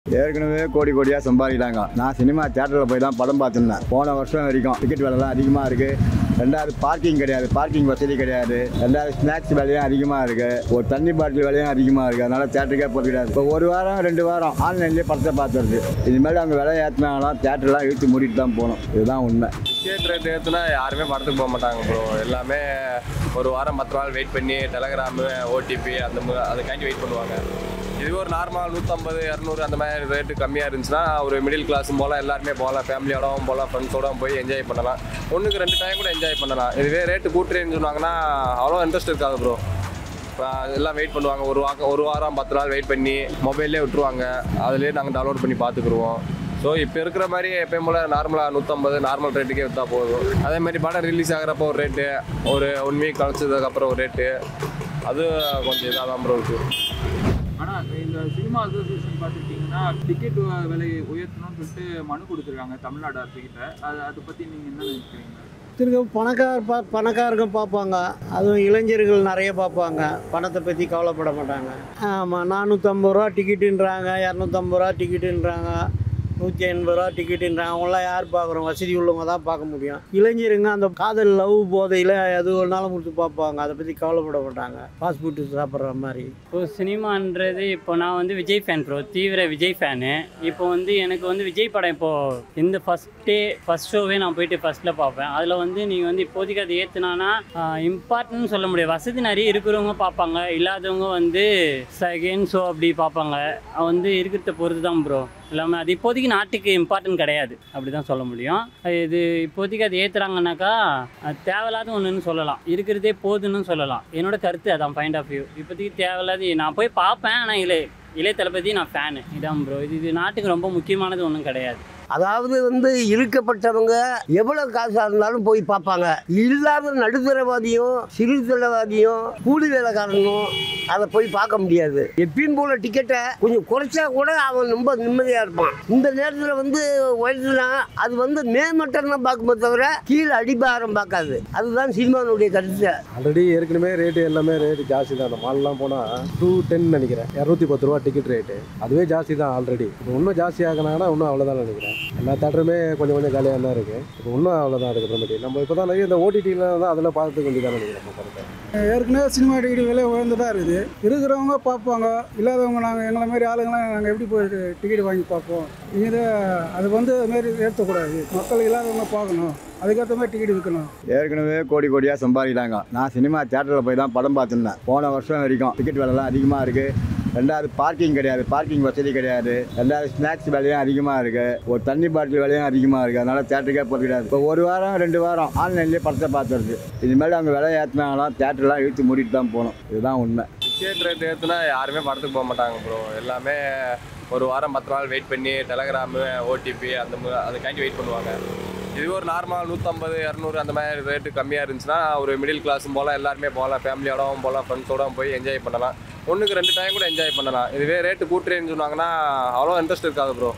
ஏற்கனவே கோடி கோடியாக சம்பாதிக்கிறாங்க நான் சினிமா தேட்டரில் போய் தான் படம் பார்த்துருந்தேன் போன வருஷம் வரைக்கும் டிக்கெட் விலைலாம் அதிகமாக இருக்குது ரெண்டாவது பார்க்கிங் கிடையாது பார்க்கிங் வசதி கிடையாது ரெண்டாவது ஸ்நாக்ஸ் விலையும் அதிகமாக இருக்குது ஒரு தண்ணி பாட்டில் விலையும் அதிகமாக இருக்குது அதனால் தேட்டருக்கே போகிறது கிடையாது இப்போ ஒரு வாரம் ரெண்டு வாரம் ஆன்லைன்லேயே படத்தை பார்த்துருது இனிமேல் அவங்க விலை ஏற்றினாங்கன்னா தேட்டர்லாம் இழுத்து மூடிட்டு தான் போகணும் இதுதான் உண்மை டிக்கெட் ரேட் ஏற்றுனா யாருமே படத்துக்கு போக மாட்டாங்க ப்ரோ எல்லாமே ஒரு வாரம் பத்து நாள் வெயிட் பண்ணி டெலகிராமு ஓடிபி அந்த மா- அதுக்காண்டி வெயிட் பண்ணுவாங்க இதுவே ஒரு நார்மல் நூற்றம்பது இரநூறு அந்த மாதிரி ரேட்டு கம்மியாக இருந்துச்சுன்னா ஒரு மிடில் கிளாஸும் போகலாம் எல்லாருமே போகலாம் ஃபேமிலியோடவும் போகலாம் ஃப்ரெண்ட்ஸோட போய் என்ஜாய் பண்ணலாம் ஒன்றுக்கு ரெண்டு டைம் கூட என்ஜாய் பண்ணலாம் இதுவே ரேட்டு கூட்டுறேன்னு சொன்னாங்கன்னா அவ்வளோ இன்ட்ரெஸ்ட் இருக்காது ப்ரோ இப்போ எல்லாம் வெயிட் பண்ணுவாங்க ஒரு வாரம் ஒரு வாரம் பத்து நாள் வெயிட் பண்ணி மொபைல்லே விட்டுருவாங்க அதுலேயே நாங்கள் டவுன்லோட் பண்ணி பார்த்துக்குருவோம் ஸோ இப்போ இருக்கிற மாதிரி எப்பயும் போல் நார்மலாக நூற்றம்பது நார்மல் ரேட்டுக்கே விற்றா போதும் அதே மாதிரி படம் ரிலீஸ் ஆகிறப்போ ஒரு ரேட்டு ஒரு ஒன் வீக் கழிச்சதுக்கப்புறம் ஒரு ரேட்டு அது கொஞ்சம் இதாக தான் ப்ரோ இருக்குது ஆனால் இந்த சினிமா அசோசியேஷன் பார்த்துக்கிட்டிங்கன்னா டிக்கெட் விலை உயர்த்தணும்னு சொல்லிட்டு மனு கொடுத்துருக்காங்க தமிழ்நாடு அரசுகிட்ட அது அதை பற்றி நீங்கள் என்ன நினைக்கிறீங்க திரும்ப பணக்கார பா பணக்காரங்க பார்ப்பாங்க அதுவும் இளைஞர்கள் நிறைய பார்ப்பாங்க பணத்தை பற்றி கவலைப்பட மாட்டாங்க ஆமாம் நானூற்றம்பது ரூபா டிக்கெட்டுன்றாங்க இரநூத்தம்பது ரூபா டிக்கெட்டுன்றாங்க நூற்றி எண்பது ரூபா டிக்கெட்டுன்றாங்க அவங்களாம் யார் பார்க்குறோம் வசதி உள்ளவங்க தான் பார்க்க முடியும் இளைஞருங்க அந்த காதல் லவ் போதையில் எது வேணாலும் கொடுத்து பார்ப்பாங்க அதை பற்றி கவலைப்பட மாட்டாங்க ஃபாஸ்ட் ஃபுட்டு சாப்பிட்ற மாதிரி இப்போ சினிமான்றது இப்போ நான் வந்து விஜய் ஃபேன் ப்ரோ தீவிர விஜய் ஃபேனு இப்போ வந்து எனக்கு வந்து விஜய் படம் இப்போது இந்த ஃபஸ்ட் டே ஃபஸ்ட் ஷோவே நான் போயிட்டு ஃபஸ்ட்டில் பார்ப்பேன் அதில் வந்து நீங்கள் வந்து இப்போதைக்கு அதை ஏற்றுனானா இம்பார்ட்டன்ட் சொல்ல முடியாது வசதி நிறைய இருக்கிறவங்க பார்ப்பாங்க இல்லாதவங்க வந்து செகண்ட் ஷோ அப்படி பார்ப்பாங்க அது வந்து இருக்கிறத பொறுத்து தான் ப்ரோ எல்லாமே அது இப்போதைக்கு நாட்டுக்கு இம்பார்ட்டன்ட் கிடையாது அப்படி தான் சொல்ல முடியும் அது இது இப்போதைக்கு அது ஏற்றுறாங்கனாக்கா அது தேவையில்லாத ஒன்றுன்னு சொல்லலாம் இருக்கிறதே போதுன்னு சொல்லலாம் என்னோட கருத்து அதான் பாயிண்ட் ஆஃப் வியூ இப்போதைக்கு தேவையில்லாத நான் போய் பார்ப்பேன் ஆனால் இளைய இளைய தளபதி நான் ஃபேனு இதான் ப்ரோ இது இது நாட்டுக்கு ரொம்ப முக்கியமானது ஒன்றும் கிடையாது அதாவது வந்து இருக்கப்பட்டவங்க எவ்வளவு காசாக இருந்தாலும் போய் பார்ப்பாங்க இல்லாத நடுத்தரவாதியும் சிறுதரவாதியும் கூலி வேலைக்காரனும் அதை போய் பார்க்க முடியாது எப்பயும் போல டிக்கெட்டை கொஞ்சம் குறைச்சா கூட அவன் ரொம்ப நிம்மதியாக இருப்பான் இந்த நேரத்தில் வந்து உயர்த்துனா அது வந்து மேமட்டம் தான் பார்க்குமே தவிர கீழே அடிபாரம் பார்க்காது அதுதான் சினிமானுடைய கருத்து ஆல்ரெடி ஏற்கனவே ரேட்டு எல்லாமே ரேட்டு ஜாஸ்தி தான் அந்த மால்லாம் போனால் டூ டென் நினைக்கிறேன் இரநூத்தி பத்து ரூபா டிக்கெட் ரேட்டு அதுவே ஜாஸ்தி தான் ஆல்ரெடி இப்போ இன்னும் ஜாஸ்தி ஆகினாங்கன்னா இன்னும் அவ்வளோதான் நினைக்கிறேன் எல்லா தேட்டருமே கொஞ்சம் கொஞ்சம் காலியாக தான் இருக்குது இப்போ இன்னும் அவ்வளோதான் அதுக்கப்புறமேட்டு நம்ம இப்போ தான் நிறைய இந்த ஓடிடியில் தான் அதில் பார்த்து வேண்டியதான் நினைக்கிறேன் நம்ம கரெக்டாக ஏற்கனவே சினிமா டிக்கெட் விலை உயர்ந்ததாக இருக்குது இருக்கிறவங்க பார்ப்பாங்க இல்லாதவங்க நாங்கள் எங்களை மாதிரி ஆளுங்களாம் நாங்கள் எப்படி போய் டிக்கெட் வாங்கி பார்ப்போம் இது அது வந்து அது மாதிரி ஏற்றக்கூடாது மக்கள் இல்லாதவங்க பார்க்கணும் அதுக்கேற்ற மாதிரி டிக்கெட் விற்கணும் ஏற்கனவே கோடி கோடியாக சம்பாதிக்கிறாங்க நான் சினிமா தேட்டரில் போய் தான் படம் பார்த்துருந்தேன் போன வருஷம் வரைக்கும் டிக்கெட் விலைலாம் அதிகமாக இருக்குது ரெண்டாவது பார்க்கிங் கிடையாது பார்க்கிங் வசதி கிடையாது ரெண்டாவது ஸ்நாக்ஸ் விலையும் அதிகமாக இருக்குது ஒரு தண்ணி பாட்டில் விலையும் அதிகமாக இருக்குது அதனால் தேட்டருக்கே போகிறது கிடையாது இப்போ ஒரு வாரம் ரெண்டு வாரம் ஆன்லைன்லேயே படத்தை பார்த்துருது இனிமேல் அவங்க விலை ஏற்றினாங்கன்னா தேட்டர்லாம் இழுத்து மூடிட்டு தான் போகணும் இதுதான் உண்மை டிக்கெட் ரேட் ஏற்றுனா யாருமே படத்துக்கு போக மாட்டாங்க ப்ரோ எல்லாமே ஒரு வாரம் பத்து நாள் வெயிட் பண்ணி டெலகிராமு ஓடிபி அந்த மா- அதுக்காண்டி வெயிட் பண்ணுவாங்க இதுவே ஒரு நார்மல் நூற்றம்பது இரநூறு அந்த மாதிரி ரேட்டு கம்மியாக இருந்துச்சுன்னா ஒரு மிடில் கிளாஸும் போகலாம் எல்லாருமே போகலாம் ஃபேமிலியோடவும் போகலாம் ஃப்ரெண்ட்ஸோடவும் போய் என்ஜாய் பண்ணலாம் ஒன்றுக்கு ரெண்டு டைம் கூட என்ஜாய் பண்ணலாம் இதுவே ரேட்டு கூட்டுறேன்னு சொன்னாங்கன்னா அவ்வளோ இன்ட்ரெஸ்ட் இருக்காது ப்ரோ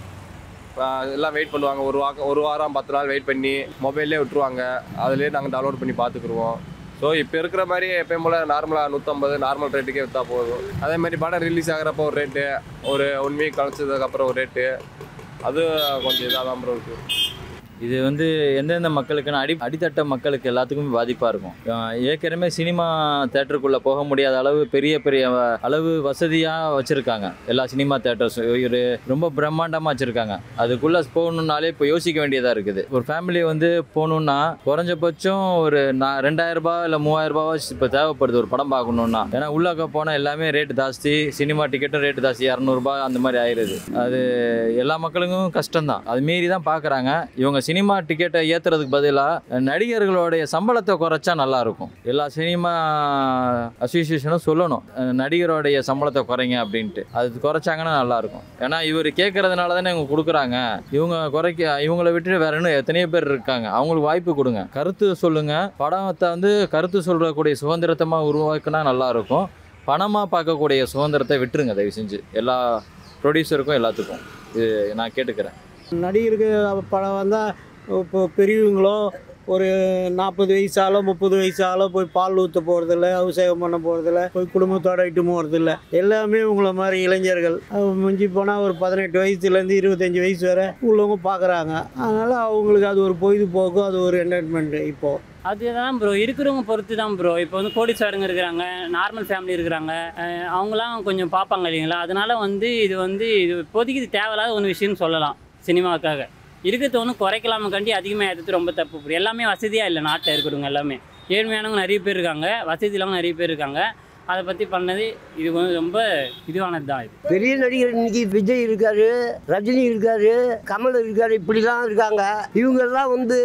எல்லாம் வெயிட் பண்ணுவாங்க ஒரு வாரம் ஒரு வாரம் பத்து நாள் வெயிட் பண்ணி மொபைல்லே விட்டுருவாங்க அதுலேயே நாங்கள் டவுன்லோட் பண்ணி பார்த்துக்குருவோம் ஸோ இப்போ இருக்கிற மாதிரி எப்பயும் போல் நார்மலாக நூற்றம்பது நார்மல் ரேட்டுக்கே விற்றா போதும் அதே மாதிரி படம் ரிலீஸ் ஆகிறப்போ ஒரு ரேட்டு ஒரு ஒன் வீக் கழிச்சதுக்கப்புறம் ஒரு ரேட்டு அது கொஞ்சம் இதாக தான் ப்ரோ இருக்குது இது வந்து எந்தெந்த மக்களுக்குன்னு அடி அடித்தட்ட மக்களுக்கு எல்லாத்துக்குமே பாதிப்பாக இருக்கும் அஹ் ஏற்கனவே சினிமா தேட்டருக்குள்ளே போக முடியாத அளவு பெரிய பெரிய வ- அளவு வசதியாக வச்சுருக்காங்க எல்லா சினிமா தேட்டர்ஸ் ஒரு ரொம்ப பிரம்மாண்டமாக வச்சுருக்காங்க அதுக்குள்ளே போகணுன்னாலே இப்போ யோசிக்க வேண்டியதாக இருக்குது ஒரு ஃபேமிலி வந்து போகணுன்னா குறைஞ்சபட்சம் ஒரு நான் ரெண்டாயிரம் ரூபாய் இல்லை மூவாயிரம் ரூபாய் இப்போ தேவைப்படுது ஒரு படம் பார்க்கணுன்னா ஏன்னா உள்ளாக்க போனால் எல்லாமே ரேட்டு ஜாஸ்தி சினிமா டிக்கெட்டும் ரேட்டு ஜாஸ்தி இரநூறுபா அந்த மாதிரி ஆயிடுது அது எல்லா மக்களுக்கும் கஷ்டம்தான் அது மீறி தான் பார்க்குறாங்க இவங்க சினிமா டிக்கெட்டை ஏற்றுறதுக்கு பதிலாக நடிகர்களுடைய சம்பளத்தை குறைச்சா நல்லா இருக்கும் எல்லா சினிமா அசோசியேஷனும் சொல்லணும் அஹ் நடிகருடைய சம்பளத்தை குறைங்க அப்படின்ட்டு அது குறைச்சாங்கன்னா நல்லா இருக்கும் ஏன்னா இவர் கேட்கறதுனால தானே இவங்க கொடுக்குறாங்க இவங்க குறைக்க இவங்கள விட்டு வேற இன்னும் எத்தனையோ பேர் இருக்காங்க அவங்களுக்கு வாய்ப்பு கொடுங்க கருத்து சொல்லுங்க படத்தை வந்து கருத்து சொல்றக்கூடிய சுதந்திரத்தமா உருவாக்குனா நல்லா இருக்கும் பணமாக பார்க்கக்கூடிய சுதந்திரத்தை விட்டுருங்க தயவு செஞ்சு எல்லா ப்ரொடியூசருக்கும் எல்லாத்துக்கும் இது நான் கேட்டுக்கிறேன் நடிகருக்கு படம் வந்தால் இப்போ பெரியவங்களோ ஒரு நாற்பது வயசாலோ முப்பது வயசாலோ போய் பால் ஊற்ற போகிறதில்ல அபிஷேகம் பண்ண போகிறதில்ல போய் குடும்பத்தோட இட்டு போகிறதில்ல எல்லாமே உங்களை மாதிரி இளைஞர்கள் அவங்க மிஞ்சி போனால் ஒரு பதினெட்டு வயசுலேருந்து இருபத்தஞ்சி வயசு வரை உள்ளவங்க பார்க்குறாங்க அதனால் அவங்களுக்கு அது ஒரு பொழுதுபோக்கு அது ஒரு என்டர்டைன்மெண்ட்டு இப்போது அதுதான் ப்ரோ இருக்கிறவங்க பொறுத்து தான் ப்ரோ இப்போ வந்து கோடீஸ்வரங்க இருக்கிறாங்க நார்மல் ஃபேமிலி இருக்கிறாங்க அஹ் அவங்களாம் கொஞ்சம் பார்ப்பாங்க இல்லைங்களா அதனால வந்து இது வந்து இது இப்போதைக்கு இது தேவையில்லாத ஒரு விஷயம்னு சொல்லலாம் சினிமாவுக்காக இருக்கிறத ஒன்றும் குறைக்கலாம கண்டி அதிகமாக ஏற்றது ரொம்ப தப்பு ப்ரோ எல்லாமே வசதியாக இல்லை நாட்டில் இருக்கிறவங்க எல்லாமே ஏழ்மையானவங்க நிறைய பேர் இருக்காங்க வசதி இல்லாமல் நிறைய பேர் இருக்காங்க அதை பற்றி பண்ணது இது வந்து ரொம்ப இதுவானது தான் இது பெரிய நடிகர் இன்னைக்கு விஜய் இருக்காரு ரஜினி இருக்காரு கமல் இருக்காரு இப்படிலாம் இருக்காங்க இவங்கெல்லாம் வந்து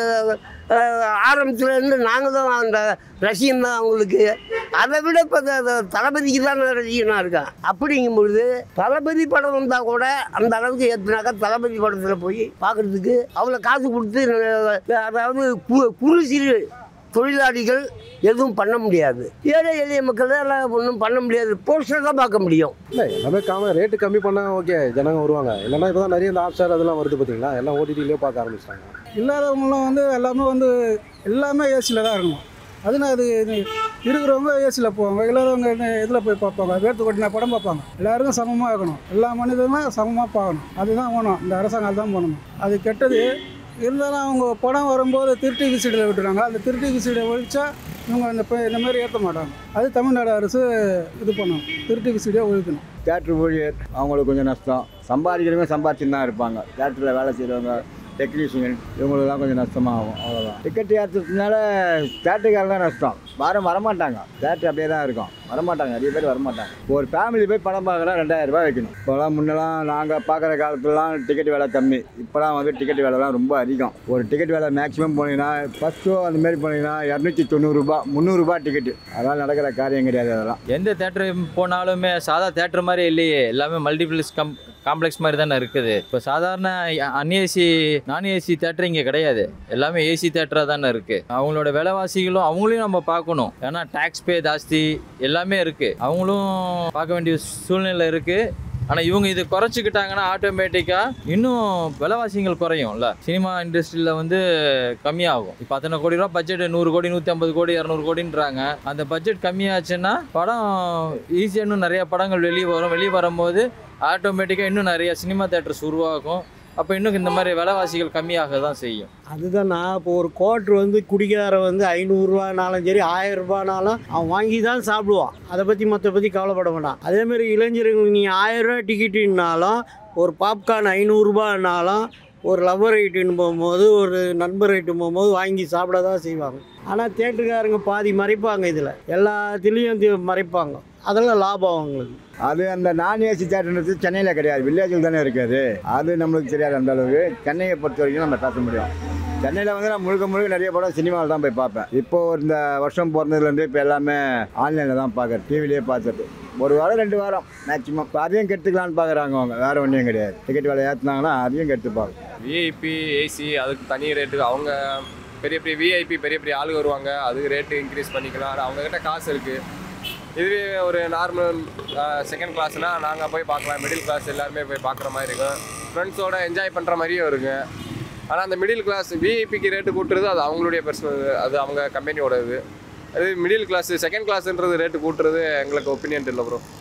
அஹ், ஆரம்பத்துல இருந்து நாங்கள் தான் அந்த ரசிகன் தான் அவங்களுக்கு அதை விட இப்போ தளபதிக்கு தான் நான் ரசிகனாக இருக்கேன் அப்படிங்கும் பொழுது தளபதி படம் வந்தால் கூட அந்த அளவுக்கு ஏற்றுனாக்கா தளபதி படத்தில் போய் பார்க்குறதுக்கு அவ்வளோ காசு கொடுத்து அஹ், அதாவது கு- குறு சிறு தொழிலாளிகள் எதுவும் பண்ண முடியாது ஏழை எளிய மக்கள் எல்லாம் ஒன்றும் பண்ண முடியாது போஸ்டர் தான் பார்க்க முடியும் இல்லை எல்லாமே காம ரேட்டு கம்மி பண்ணால் ஓகே ஜனங்க வருவாங்க இல்லைன்னா இப்போ தான் நிறைய இந்த ஆப் ஸ்டார் அதெல்லாம் வருது பார்த்தீங்களா எல்லாம் ஓடிடிலேயே பார்க்க ஆரம்பிச்சிட்டாங்க இல்லாதவங்களாம் வந்து எல்லாமே வந்து எல்லாமே ஏசியில் தான் இருக்கணும் அதுனா அது இது இருக்கிறவங்க ஏசியில் போவாங்க இல்லாதவங்க இதில் போய் பார்ப்பாங்க வேர்த்து கொட்டின படம் பார்ப்பாங்க எல்லாருக்கும் சமமாக இருக்கணும் எல்லா மனிதனும் சமமாக பார்க்கணும் அதுதான் வேணும் இந்த அரசாங்கம் தான் பண்ணணும் அது கெட்டது இருந்தாலும் அவங்க படம் வரும்போது திருட்டி விசிடியில் விட்டுறாங்க அந்த திருட்டி விசிடியை ஒழிச்சா இவங்க இந்த ப- இந்த மாதிரி ஏற்ற மாட்டாங்க அது தமிழ்நாடு அரசு இது பண்ணணும் திருட்டி விசிடியை ஒழிக்கணும் தேட்ரு ஊழியர் அவங்களுக்கு கொஞ்சம் நஷ்டம் சம்பாதிக்கிறவங்க சம்பாதிச்சுன்னு தான் இருப்பாங்க தேட்டரில் வேலை செய்கிறவங்க டெக்னீஷியன் இவங்களுக்குலாம் கொஞ்சம் நஷ்டமாகும் அவ்வளோதான் டிக்கெட் ஏற்றதுனால தேட்டருக்காரங்க தான் நஷ்டம் யாரும் வரமாட்டாங்க தேட்டர் அப்படியே தான் இருக்கும் வரமாட்டாங்க நிறைய பேர் வரமாட்டாங்க இப்போ ஒரு ஃபேமிலி போய் படம் பார்க்கணும் ரெண்டாயிரம் ரூபாய் வைக்கணும் இப்போலாம் முன்னெல்லாம் நாங்கள் பார்க்குற காலத்துலலாம் டிக்கெட் விலை கம்மி இப்போலாம் வந்து டிக்கெட் விலைலாம் ரொம்ப அதிகம் ஒரு டிக்கெட் விலை மேக்ஸிமம் போனீங்கன்னா ஃபஸ்ட் ஷோ அந்த மாதிரி போனீங்கன்னா இரநூத்தி தொண்ணூறுரூபா முந்நூறுரூபா டிக்கெட்டு அதெல்லாம் நடக்கிற காரியம் கிடையாது அதெல்லாம் எந்த தேட்டர் போனாலுமே சாதா தேட்டர் மாதிரி இல்லையே எல்லாமே மல்டிபிள்ஸ் கம் காம்ப்ளெக்ஸ் மாதிரி தானே இருக்குது இப்போ சாதாரண அன்ஏசி நான் ஏசி தேட்டர் இங்கே கிடையாது எல்லாமே ஏசி தேட்டராக தானே இருக்குது அவங்களோட விலைவாசிகளும் அவங்களையும் நம்ம பார்க்கணும் ஏன்னா டேக்ஸ் பே ஜாஸ்தி எல்லாமே இருக்குது அவங்களும் பார்க்க வேண்டிய சூழ்நிலை இருக்குது ஆனால் இவங்க இது குறைச்சிக்கிட்டாங்கன்னா ஆட்டோமேட்டிக்காக இன்னும் விலைவாசிகள் குறையும்ல சினிமா இண்டஸ்ட்ரியில் வந்து கம்மியாகும் இப்போ அத்தனை கோடி ரூபா பட்ஜெட் நூறு கோடி நூற்றி ஐம்பது கோடி இரநூறு கோடின்றாங்க அந்த பட்ஜெட் கம்மியாச்சுன்னா படம் ஈஸியாக இன்னும் நிறைய படங்கள் வெளியே வரும் வெளியே வரும்போது ஆட்டோமேட்டிக்காக இன்னும் நிறைய சினிமா தேட்டர்ஸ் உருவாகும் அப்போ இன்னும் இந்த மாதிரி விலைவாசிகள் கம்மியாக தான் செய்யும் அதுதான் நான் இப்போ ஒரு கோட்ரு வந்து குடிக்கார வந்து ஐநூறுரூவானாலும் சரி ஆயிரம் ரூபானாலும் அவன் வாங்கி தான் சாப்பிடுவான் அதை பற்றி மற்ற பற்றி கவலைப்பட மாட்டான் அதேமாதிரி இளைஞர்களுக்கு நீ ஆயிரரூவா டிக்கெட்டுனாலும் ஒரு பாப்கார்ன் ஐநூறுரூபானாலும் ஒரு லவ்வர் ரைட்டுன்னு போகும்போது ஒரு நண்பர் ரைட்டு போகும்போது வாங்கி சாப்பிட தான் செய்வாங்க ஆனால் தேட்டருக்காரங்க பாதி மறைப்பாங்க இதில் எல்லாத்துலேயும் தி- மறைப்பாங்க அதெல்லாம் லாபம் அவங்களுக்கு அது அந்த நான் ஏசி தேட்டர்ன்றது சென்னையில் கிடையாது வில்லேஜில் தானே இருக்குது அது நம்மளுக்கு தெரியாது அந்த அளவுக்கு சென்னையை பொறுத்த வரைக்கும் நம்ம பேச முடியும் சென்னையில் வந்து நான் முழுக்க முழுக்க நிறைய படம் சினிமாவில் தான் போய் பார்ப்பேன் இப்போ இந்த வருஷம் பிறந்ததுலேருந்து இப்போ எல்லாமே ஆன்லைனில் தான் பார்க்குறேன் டிவிலேயே பார்த்துட்டு ஒரு வாரம் ரெண்டு வாரம் மேக்ஸிமம் இப்போ அதையும் கெடுத்துக்கலான்னு பார்க்குறாங்க அவங்க வேறு ஒன்றையும் கிடையாது டிக்கெட் விலை ஏற்றுனாங்கன்னா அதையும் கெடுத்துப்பாங்க விஐபி ஏசி அதுக்கு தனி ரேட்டு அவங்க பெரிய பெரிய விஐபி பெரிய பெரிய ஆளுங்க வருவாங்க அதுக்கு ரேட்டு இன்க்ரீஸ் பண்ணிக்கலாம் ஆனா அவங்க கிட்ட காசு இருக்குது இதுவே ஒரு நார்மல் செகண்ட் கிளாஸ்னால் நாங்கள் போய் பார்க்கலாம் மிடில் கிளாஸ் எல்லாருமே போய் பார்க்குற மாதிரி இருக்கும் ஃப்ரெண்ட்ஸோட என்ஜாய் பண்ணுற மாதிரியும் இருக்குங்க ஆனால் அந்த மிடில் கிளாஸ் விஐபிக்கு ரேட்டு கூட்டுறது அது அவங்களுடைய பர்சனல் அது அவங்க கம்பெனியோட இது அது மிடில் கிளாஸ் செகண்ட் கிளாஸ்ன்றது ரேட்டு கூட்டுறது எங்களுக்கு ஒப்பீனியன் இல்லை ப்ரோ